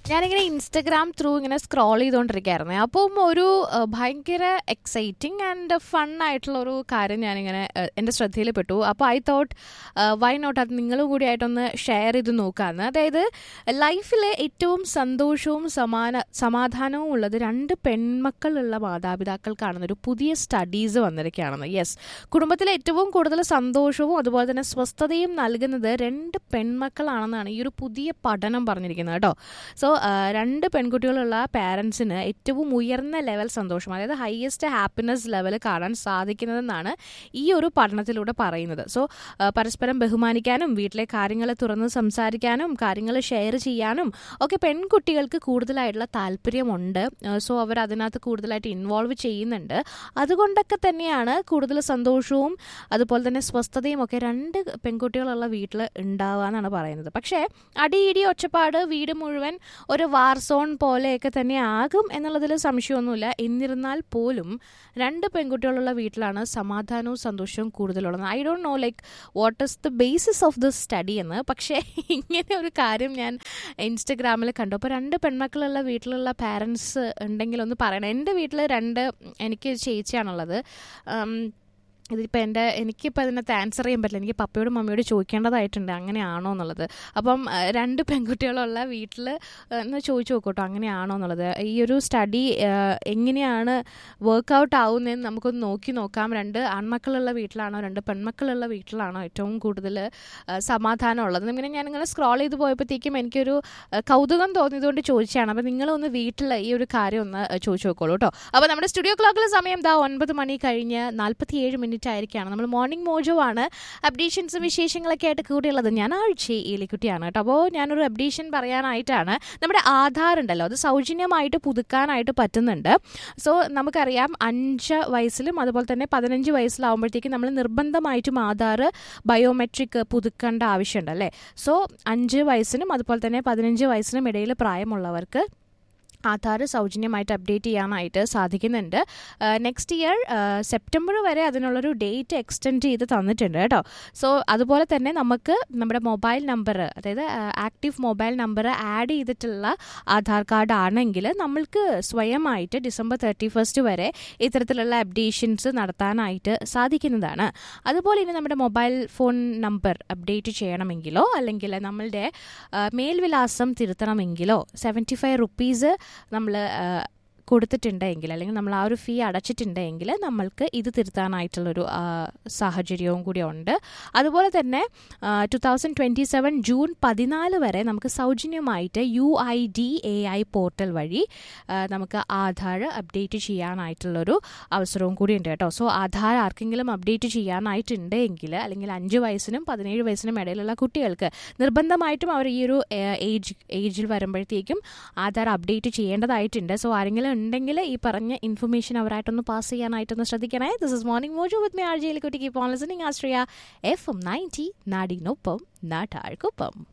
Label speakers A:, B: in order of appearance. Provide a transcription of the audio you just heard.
A: ഞാനിങ്ങനെ Instagram through ഇങ്ങനെ scroll ചെയ്തുകൊണ്ടിരിക്കുകയായിരുന്നു അപ്പം ഒരു അഹ്, ഭയങ്കര എക്സൈറ്റിംഗ് ആൻഡ് ഫൺ ആയിട്ടുള്ള ഒരു കാര്യം ഞാനിങ്ങനെ അഹ്, എൻ്റെ ശ്രദ്ധയിൽ പെട്ടു അപ്പോൾ ഐ തോട്ട് വൈ നോട്ട് അത് നിങ്ങളും കൂടി ആയിട്ടൊന്ന് ഷെയർ ചെയ്ത് നോക്കാമെന്ന് അതായത് ലൈഫിലെ ഏറ്റവും സന്തോഷവും സമാന സമാധാനവും ഉള്ളത് രണ്ട് പെൺമക്കളുള്ള മാതാപിതാക്കൾക്കാണെന്നൊരു പുതിയ സ്റ്റഡീസ് വന്നിരിക്കുകയാണെന്ന് യെസ് കുടുംബത്തിലെ ഏറ്റവും കൂടുതൽ സന്തോഷവും അതുപോലെ തന്നെ സ്വസ്ഥതയും നൽകുന്നത് രണ്ട് പെൺമക്കളാണെന്നാണ് ഈ ഒരു പുതിയ പഠനം പറഞ്ഞിരിക്കുന്നത് കേട്ടോ സോ രണ്ട് പെൺകുട്ടികളുള്ള പാരൻസിന് ഏറ്റവും ഉയർന്ന ലെവൽ സന്തോഷം അതായത് ഹയസ്റ്റ് ഹാപ്പിനെസ് ലെവൽ കാണാൻ സാധിക്കുന്നതെന്നാണ് ഈ ഒരു പഠനത്തിലൂടെ പറയുന്നത് സോ പരസ്പരം ബഹുമാനിക്കാനും വീട്ടിലെ കാര്യങ്ങൾ തുറന്ന് സംസാരിക്കാനും കാര്യങ്ങൾ ഷെയർ ചെയ്യാനും ഒക്കെ പെൺകുട്ടികൾക്ക് കൂടുതലായിട്ടുള്ള താല്പര്യമുണ്ട് സോ അവർ അതിനകത്ത് കൂടുതലായിട്ട് ഇൻവോൾവ് ചെയ്യുന്നുണ്ട് അതുകൊണ്ടൊക്കെ തന്നെയാണ് കൂടുതൽ സന്തോഷവും അതുപോലെ തന്നെ സ്വസ്ഥതയും ഒക്കെ രണ്ട് പെൺകുട്ടികളുള്ള വീട്ടിൽ ഉണ്ടാവുക എന്നാണ് പറയുന്നത് പക്ഷേ അടിയിടി ഒച്ചപ്പാട് വീട് മുഴുവൻ ഒരു വാർ സോൺ പോലെയൊക്കെ തന്നെ ആകും എന്നുള്ളതിൽ സംശയമൊന്നുമില്ല എന്നിരുന്നാൽ പോലും രണ്ട് പെൺകുട്ടികളുള്ള വീട്ടിലാണ് സമാധാനവും സന്തോഷവും കൂടുതലുള്ളത് I don't know like what is the basis of the study എന്ന് പക്ഷേ ഇങ്ങനെ ഒരു കാര്യം ഞാൻ ഇൻസ്റ്റഗ്രാമിൽ കണ്ടു അപ്പോൾ രണ്ട് പെൺമക്കളുള്ള വീട്ടിലുള്ള പാരൻസ് ഉണ്ടെങ്കിൽ ഒന്ന് പറയണം എൻ്റെ വീട്ടിൽ രണ്ട് എനിക്ക് ചേച്ചിയാണുള്ളത് ഉം, ഇതിപ്പോൾ എൻ്റെ എനിക്കിപ്പോൾ അതിനകത്ത് ആൻസർ ചെയ്യാൻ പറ്റില്ല എനിക്ക് പപ്പയോടും മമ്മിയോട് ചോദിക്കേണ്ടതായിട്ടുണ്ട് അങ്ങനെയാണോ എന്നുള്ളത് അപ്പം ആ, രണ്ട് പെൺകുട്ടികളുള്ള വീട്ടിൽ ഒന്ന് ചോദിച്ചു നോക്കൂട്ടോ അങ്ങനെയാണോ എന്നുള്ളത് ഈ ഒരു സ്റ്റഡി എങ്ങനെയാണ് വർക്കൗട്ട് ആവുന്നതെന്ന് നമുക്കൊന്ന് നോക്കി നോക്കാം രണ്ട് ആൺമക്കളുള്ള വീട്ടിലാണോ രണ്ട് പെൺമക്കളുള്ള വീട്ടിലാണോ ഏറ്റവും കൂടുതൽ സമാധാനം ഉള്ളത് ഇങ്ങനെ ഞാനിങ്ങനെ സ്ക്രോൾ ചെയ്ത് പോയപ്പോഴത്തേക്കും എനിക്കൊരു ആ, കൗതുകം തോന്നിയതുകൊണ്ട് ചോദിച്ചതാണ് അപ്പോൾ നിങ്ങളൊന്ന് വീട്ടിൽ ഈ ഒരു കാര്യം ഒന്ന് ആ, ചോദിച്ചു നോക്കോളൂ കേട്ടോ അപ്പോൾ നമ്മുടെ സ്റ്റുഡിയോ ക്ലോക്കിലെ സമയം ദാ ഒൻപത് മണി കഴിഞ്ഞ് നാൽപ്പത്തിയേഴ് മിനിറ്റ് ആയിരിക്കുകയാണ് നമ്മൾ മോർണിംഗ് മോജോ ആണ് അപ്ഡേഷൻസും വിശേഷങ്ങളൊക്കെ ആയിട്ട് കൂടിയുള്ളത് ഞാൻ ആഴ്ച ഏലിക്കുട്ടിയാണ് കേട്ടോ അപ്പോൾ ഞാനൊരു അപ്ഡേഷൻ പറയാനായിട്ടാണ് നമ്മുടെ ആധാർ ഉണ്ടല്ലോ അത് സൗജന്യമായിട്ട് പുതുക്കാനായിട്ട് പറ്റുന്നുണ്ട് സോ നമുക്കറിയാം അഞ്ച് വയസ്സിലും അതുപോലെ തന്നെ പതിനഞ്ച് വയസ്സിലാവുമ്പോഴത്തേക്കും നമ്മൾ നിർബന്ധമായിട്ടും ആധാർ ബയോമെട്രിക് പുതുക്കേണ്ട ആവശ്യമുണ്ട് അല്ലേ സോ അഞ്ച് വയസ്സിനും അതുപോലെ തന്നെ പതിനഞ്ച് വയസ്സിനും ഇടയിൽ പ്രായമുള്ളവർക്ക് ആധാർ സൗജന്യമായിട്ട് അപ്ഡേറ്റ് ചെയ്യാനായിട്ട് സാധിക്കുന്നുണ്ട് നെക്സ്റ്റ് ഇയർ സെപ്റ്റംബർ വരെ അതിനുള്ളൊരു ഡേറ്റ് എക്സ്റ്റെൻഡ് ചെയ്ത് തന്നിട്ടുണ്ട് കേട്ടോ സോ അതുപോലെ തന്നെ നമുക്ക് നമ്മുടെ മൊബൈൽ നമ്പർ അതായത് ആക്റ്റീവ് മൊബൈൽ നമ്പർ ആഡ് ചെയ്തിട്ടുള്ള ആധാർ കാർഡ് ആണെങ്കിൽ നമ്മൾക്ക് സ്വയമായിട്ട് ഡിസംബർ തേർട്ടി ഫസ്റ്റ് വരെ ഇത്തരത്തിലുള്ള അപ്ഡേഷൻസ് നടത്താനായിട്ട് സാധിക്കുന്നതാണ് അതുപോലെ ഇനി നമ്മുടെ മൊബൈൽ ഫോൺ നമ്പർ അപ്ഡേറ്റ് ചെയ്യണമെങ്കിലോ അല്ലെങ്കിൽ നമ്മളുടെ ആ, മേൽവിലാസം തിരുത്തണമെങ്കിലോ സെവൻറ്റി ഫൈവ് റുപ്പീസ് നമ്മൾ കൊടുത്തിട്ടുണ്ടെങ്കിൽ അല്ലെങ്കിൽ നമ്മൾ ആ ഒരു ഫീ അടച്ചിട്ടുണ്ടെങ്കിൽ നമ്മൾക്ക് ഇത് തിരുത്താനായിട്ടുള്ളൊരു ആ, സാഹചര്യവും കൂടി ഉണ്ട് അതുപോലെ തന്നെ two thousand twenty seven June പതിനാല് വരെ നമുക്ക് സൗജന്യമായിട്ട് U I D A I portal വഴി ആ, നമുക്ക് ആധാർ അപ്ഡേറ്റ് ചെയ്യാനായിട്ടുള്ളൊരു അവസരവും കൂടി ഉണ്ട് കേട്ടോ സോ ആധാർ ആർക്കെങ്കിലും അപ്ഡേറ്റ് ചെയ്യാനായിട്ടുണ്ടെങ്കിൽ അല്ലെങ്കിൽ അഞ്ച് വയസ്സിനും പതിനേഴ് വയസ്സിനും ഇടയിലുള്ള കുട്ടികൾക്ക് നിർബന്ധമായിട്ടും അവർ ഈ ഒരു ഏജ് ഏജിൽ വരുമ്പോഴത്തേക്കും ആധാർ അപ്ഡേറ്റ് ചെയ്യേണ്ടതായിട്ടുണ്ട് സോ ആരെങ്കിലും ഉണ്ടെങ്കിൽ ഈ പറഞ്ഞ ഇൻഫർമേഷൻ അവരായിട്ടൊന്ന് പാസ് ചെയ്യാനായിട്ടൊന്ന് ശ്രദ്ധിക്കണേ this is morning mojo with me R ജയിലെ കുട്ടിക്ക് ഇപ്പോൾ listening Ashraya F M ninety നാടിനൊപ്പം നാട്ടാൾക്കൊപ്പം